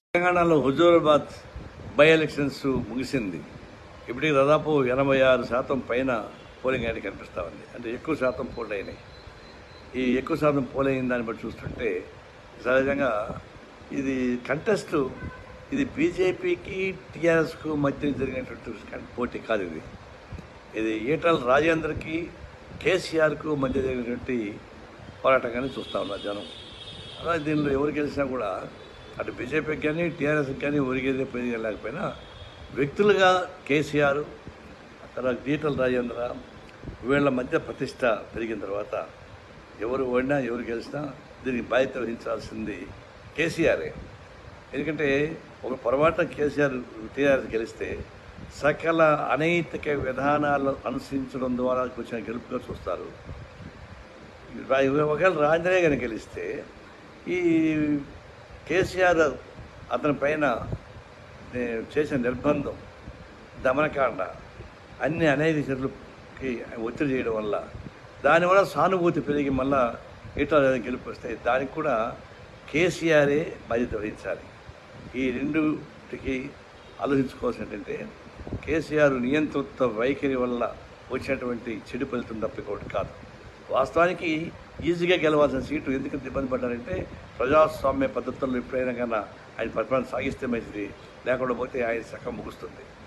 తెలంగాణలో Huzurabad by elections ముగిసింది ఇప్పటికి దాదాపు ఎనభై ఆరు శాతం పైన పోలింగ్ అయితే కనిపిస్తూ ఉంది అంటే ఎక్కువ శాతం పోల్ అయినాయి ఈ ఎక్కువ శాతం పోల్ అయిన దాన్ని బట్టి చూస్తుంటే సహజంగా ఇది కంటెస్ట్ ఇది బీజేపీకి టీఆర్ఎస్కు మధ్య జరిగినటువంటి పోటీ కాదు ఇది ఇది ఈటల రాజేందర్కి కేసీఆర్కు మధ్య జరిగినటువంటి పోరాటంగానే చూస్తూ ఉన్నారు జనం అలాగే దీనిలో ఎవరు గెలిచినా కూడా అటు బీజేపీకి కానీ టీఆర్ఎస్కి కానీ ఒరిగేదే పెరిగే లేకపోయినా వ్యక్తులుగా కేసీఆర్ తర్వాత ఈటల రాజేంద్ర వీళ్ళ మధ్య ప్రతిష్ట పెరిగిన తర్వాత ఎవరు ఓడినా ఎవరు గెలిచినా దీనికి బాధ్యత వహించాల్సింది కేసీఆరే ఎందుకంటే ఒక పొరపాటున కేసీఆర్ టీఆర్ఎస్ గెలిస్తే సకల అనైతిక విధానాలు అనుసరించడం ద్వారా వచ్చిన గెలుపుగా చూస్తారు రా- ఒకవేళ రాజేంద్రే కనుక గెలిస్తే ఈ కేసీఆర్ అతని పైన ఏ, చేసిన నిర్బంధం దమనకాండ అన్ని అనేది చర్యలకి ఒత్తిడి చేయడం వల్ల దానివల్ల సానుభూతి పెరిగి మళ్ళా ఇట్లా గెలుపు వస్తాయి దానికి కూడా కేసీఆరే బాధ్యత వహించాలి ఈ రెండుకి ఆలోచించుకోవాల్సిన ఏంటంటే కేసీఆర్ నియంతృత్వ వైఖరి వల్ల వచ్చినటువంటి చెడు ఫలితం తప్ప ఇంకొకటి కాదు వాస్తవానికి ఈజీగా గెలవాల్సిన సీటు ఎందుకు ఇబ్బంది పడ్డారంటే ప్రజాస్వామ్య పద్ధతుల్లో ఎప్పుడైనా కన్నా ఆయన పరిపాలన సాగిస్తే మంచిది లేకుండా పోతే ఆయన సగం ముగుస్తుంది